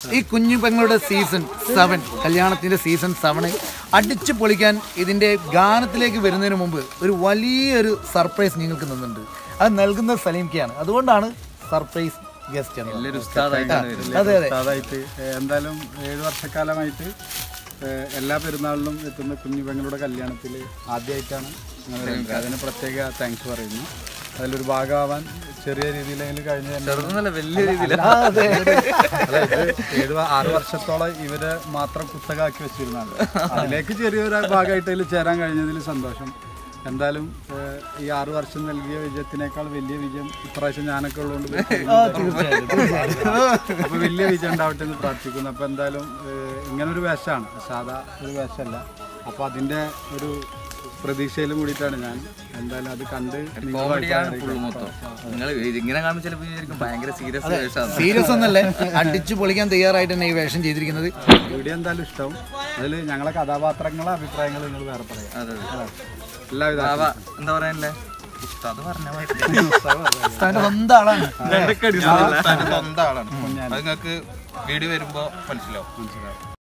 ഈ കുഞ്ഞു പെങ്ങളുടെ സീസൺ സെവൻ കല്യാണത്തിന്റെ സീസൺ സെവന് അടിച്ചു പൊളിക്കാൻ ഇതിന്റെ ഗാനത്തിലേക്ക് വരുന്നതിന് മുമ്പ് ഒരു വലിയൊരു സർപ്രൈസ് നിങ്ങൾക്ക് നിന്നുണ്ട് അത് നൽകുന്ന സലീംക്കയാണ് അതുകൊണ്ടാണ് സർപ്രൈസ് ഗസ്റ്റ് നല്ലൊരു ഉസ്താദായിട്ടാണ് വരുന്നത് അതെ അതെ അതായിട്ട് എന്തായാലും ഏഴ് വർഷക്കാലമായിട്ട് ഏഹ്, എല്ലാ പെരുന്നാളിലും എത്തുന്ന കുഞ്ഞു പെങ്ങളുടെ കല്യാണത്തിൽ ആദ്യമായിട്ടാണ് ഞങ്ങൾ വരുന്നത്. അതിന് പ്രത്യേക താങ്ക്സ് പറയുന്നു അതിലൊരു ഭാഗമാവാൻ ചെറിയ രീതിയിലെങ്കിലും കഴിഞ്ഞ എൻ്റെ ചെറുതൊന്നല്ല വലിയ രീതിയിലാണ് അതായത് ഏഴ് വ- ആറ് വർഷത്തോളം ഇവരെ മാത്രം കുത്തകാക്കി വെച്ചിരുന്നാണ് അതിലേക്ക് ചെറിയൊരു ഭാഗമായിട്ട് അതിൽ ചേരാൻ കഴിഞ്ഞതിൽ സന്തോഷം എന്തായാലും ഏഹ്, ഈ ആറ് വർഷം നൽകിയ വിജയത്തിനേക്കാൾ വലിയ വിജയം ഇപ്രാവശ്യം ഞാനൊക്കെ ഉള്ളതുകൊണ്ട് അപ്പൊ വലിയ വിജയം ഉണ്ടാവട്ടെ എന്ന് പ്രാർത്ഥിക്കുന്നു അപ്പൊ എന്തായാലും ഏഹ്, ഇങ്ങനൊരു വേഷമാണ് സാധാ ഒരു വേഷമല്ല അപ്പൊ അതിന്റെ ഒരു പ്രതീക്ഷയിലും കൂടിയിട്ടാണ് ഞാൻ എന്തായാലും അത് കണ്ട് നിങ്ങളുമായിട്ട് കോമഡിയാണ് ഫുള്ള് മൊത്തം നിങ്ങൾ ഇങ്ങനെ കാണുമ്പോൾ ചിലപ്പോൾ വിചാരിക്കും ഭയങ്കര സീരിയസ് വേഷമാണ് സീരിയസ് ഒന്നല്ലേ അടിച്ചു പൊളിക്കാൻ തയ്യാറായിട്ട് തന്നെ ഈ വേഷം ചെയ്തിരിക്കുന്നത് വീഡിയോ എന്തായാലും ഇഷ്ടവും അതിൽ ഞങ്ങളെ കഥാപാത്രങ്ങളെ അഭിപ്രായങ്ങൾ നിങ്ങൾ വേറെ പറയാം അതെ അതെ എല്ലാവിധ ബാബ എന്താ പറയാനല്ലേ ഉസ്താദ് പറഞ്ഞ ഉസ്താദിന്റെ സ്വന്തം ആളാണ് സ്വന്തം ആളാണ് അത് നിങ്ങൾക്ക് വീഡിയോ വരുമ്പോ മനസ്സിലാവും മനസ്സിലാവും